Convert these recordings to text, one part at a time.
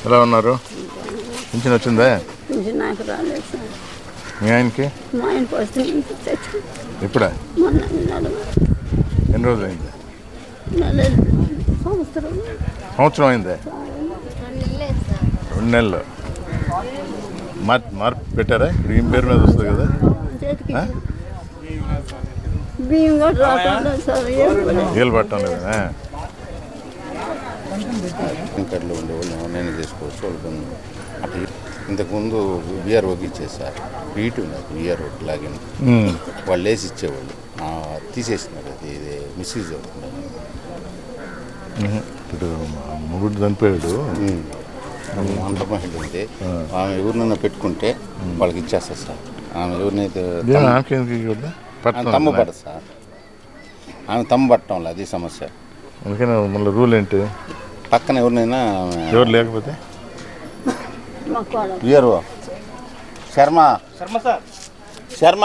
ఎలా ఉన్నారు పింఛన్ వచ్చిందా కొంచెం నాకు రాలేదు సార్ మీ ఆయనకి మా ఆయన వస్తే నుంచి తెచ్చు ఇప్పుడా మొన్న నెల ఎన్ని రోజులు అయింది నెల సంవత్సరం సంవత్సరం అయిందే రెండు నెలలు మార్ మార్పు పెట్టారా ఇప్పుడు ఈమె పేరు మీద వస్తుంది కదా చేతికి ఆ? బియ్యం కూడా రాకుండా సార్ ఏం పని? ఏలు పట్టడం లేదా ఇంకట్లో ఉండేవాళ్ళు ఎవరినైనా చేసుకోవచ్చు వాళ్ళకి అట్లా ఇంతకుముందు విఆర్ఓకి ఇచ్చేది సార్ బీట్ ఉన్నది విఆర్ఓకి లాగిన్ ఉమ్. వాళ్ళు వేసి ఇచ్చేవాళ్ళు ఆ, తీసేసినారు అది ఇది మిస్యూజ్ అవుతుంది ఉహు. ఇప్పుడు మా మొగుడు చనిపోయాడు వంట మహిళ ఉంది ఆమె ఎవరినైనా పెట్టుకుంటే వాళ్ళకి ఇచ్చేస్తారు సార్ ఆమె ఎవరినైతే ఏం ఆమెకి ఎందుకు ఇవ్వకూడదు? ఆమె పట్టణం తమ్ము ఉందా? పడదు సార్ ఆమె తమ్ము పట్టడం లేదు అది సమస్య అందుకని మళ్ళీ రూల్ ఏంటి పక్కన ఎవరినైనా ఆమె ఎవరు లేకపోతే మా కోడలు విఆర్ఓ శర్మ శర్మ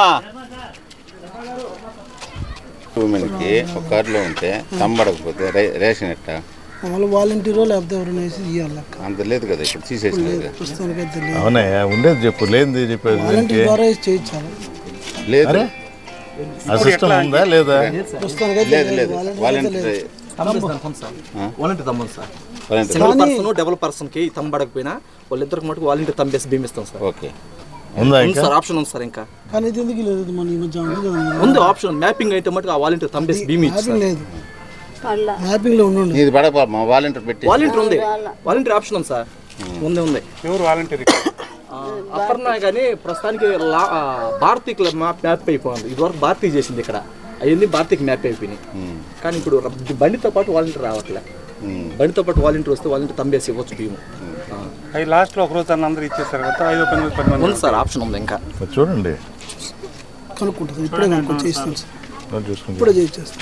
ఉమెన్కి ఒక కార్డులో ఉంటే తమ్మడకపోతే రే- రేషన్ ఎట్టా వాళ్ళు వాలంటీరో లేకపోతే ఎవరైనా వేసి ఇవ్వాలి అక్క అంత లేదు కదా ఇప్పుడు తీసేసినారు కదా. ప్రస్తుతానికైతే తెలియదు అవునా ఉండేది చెప్పు లేనిది చెప్పేది ఏంటి? వాలంటీర్ ద్వారా వేసి చేయించాలి లేదు అరే ఆ సిస్టమ్ ఉందా లేదా ప్రస్తుతానికైతే లేదు లేదు వాలంటీర్ అయితే లేదు. వాలంటీర్ వాలంటీర్ తమ్ముడు sir volunteer single person double person కి తమ్మడకపోయినా వాళ్ళిద్దరికి మటుకు వాలంటీర్ తమ్మేసి బీమిస్తాం సార్ ఓకే ఉందా ఉంది ఇంకా సార్ ఆప్షన్ ఉంది సార్ ఇంకా కానీ ఇది ఎందుకు లేదు మన ఈ మధ్య ఉంది కదా ఉంది ఆప్షన్ మ్యాపింగ్ అయితే మటుకు ఆ వాలంటీర్ తమ్మేసి బీమి మ్యాపింగ్ లేదు పళ్ళ మ్యాపింగ్ లో ఉండండి నీది పడపా మా వాలంటీర్ పెట్టి వాలంటీర్ ఉంది వాలంటీర్ ఆప్షన్ ఉంది సార్ ఉంది ఉంది ఎవరు వాలంటీర్ ఆ, అపర్ణ కానీ ప్రస్తుతానికి లా- ఆ, భారతీకి మ్యాప్ మ్యాప్ అయిపోయింది ఇదివరకు భారతీయ చేసింది ఇక్కడ అవన్నీ భారతీకి మ్యాప్ అయిపోయినాయి కానీ ఇప్పుడు ర- బండితో పాటు వాలంటీర్ రావట్లే బండితో పాటు వాలంటీర్ వస్తే వాలంటీర్ తంబేసి ఇవ్వచ్చు భీము ఆ, అవి లాస్ట్లో ఒక రోజు అన్న అందరూ ఇచ్చేస్తారు కదా ఐదో పది మంది పది మంది ఉంది సార్ ఆప్షన్ ఉంది ఇంకా మరి చూడండి కనుక్కుంటుంది ఇప్పుడే కనుక్కొని చేయిస్తాను సార్ నోట్ చేసుకుంటే ఇప్పుడే చేయించేస్తాను